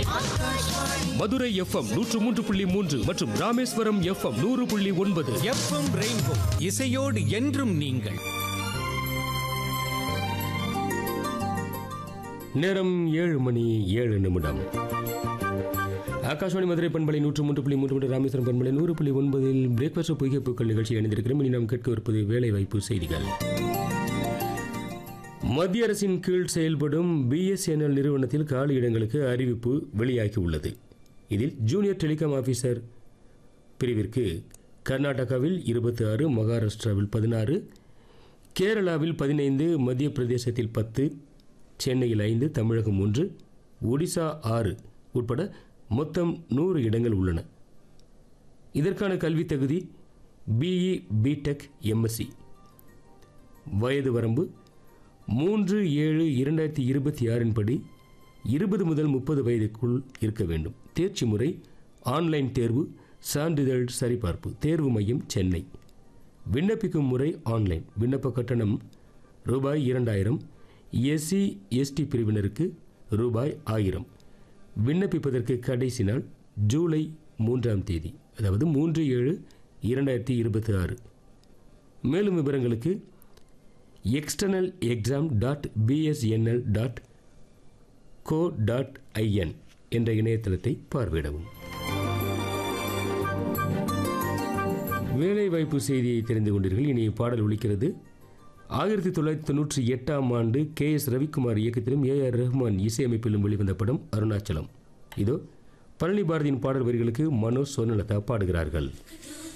Madurai FM நூற்று மூன்று புள்ளி மூன்று மற்றும் ராமேஸ்வரம் எஃப்எம் நூறு புள்ளி ஒன்பது எஃப்எம் ரெயின்போ இசையோடு என்றும் நீங்கள் நேரம் ஏழு மணி ஏழு நிமிடம் ஆகாஷவாணி மதுரை பண்பலை நூற்று மூன்று புள்ளி மூன்று மற்றும் ராமேஸ்வரம் பண்பலை நூறு புள்ளி ஒன்பதில் பிரேக்ஃபாஸ்ட் பொய்கைப்புக்கள் நிகழ்ச்சி இணைந்திருக்கிறோம் இனி நாம் கேட்கவிருப்பது வேலை வாய்ப்பு செய்திகள் மத்திய அரசின் கீழ் செயல்படும் பிஎஸ்என்எல் நிறுவனத்தில் காலி இடங்களுக்கு அறிவிப்பு வெளியாகி உள்ளது இதில் ஜூனியர் டெலிகாம் ஆஃபீஸர் பிரிவிற்கு கர்நாடகாவில் இருபத்தி ஆறு மகாராஷ்டிராவில் பதினாறு கேரளாவில் பதினைந்து மத்திய பிரதேசத்தில் பத்து சென்னையில் ஐந்து தமிழகம் ஒன்று ஒடிசா ஆறு உட்பட மொத்தம் நூறு இடங்கள் உள்ளன இதற்கான கல்வித் தகுதி பிஇ பிடெக் எம்எஸ்சி வயது வரம்பு மூன்று ஏழு இரண்டாயிரத்தி இருபத்தி ஆறின் படி இருபது முதல் முப்பது வயதுக்குள் இருக்க வேண்டும் தேர்ச்சி முறை ஆன்லைன் தேர்வு சான்றிதழ் சரிபார்ப்பு தேர்வு மையம் சென்னை விண்ணப்பிக்கும் முறை ஆன்லைன் விண்ணப்ப கட்டணம் ரூபாய் இரண்டாயிரம் எஸ்சி எஸ்டி பிரிவினருக்கு ரூபாய் ஆயிரம் விண்ணப்பிப்பதற்கு கடைசி நாள் ஜூலை மூன்றாம் தேதி அதாவது மூன்று ஏழு இரண்டாயிரத்தி இருபத்தி ஆறு மேலும் விவரங்களுக்கு external exam dot BSNL dot co dot IN என்ற இணையதளத்தை பார்வையிடவும் வேலைவாய்ப்பு செய்தியை தெரிந்து கொண்டீர்கள் இனி பாடல் ஒலிக்கிறது ஆயிரத்தி தொள்ளாயிரத்தி தொண்ணூற்றி எட்டாம் ஆண்டு கே எஸ் ரவிக்குமார் இயக்கத்திலும் ஏ ஆர் ரஹ்மான் இசையமைப்பிலும் வெளிவந்த படம் அருணாச்சலம் இதோ பழனி பாரதியின் பாடல் வரிகளுக்கு மனோஜ் சொர்ணலதா பாடுகிறார்கள்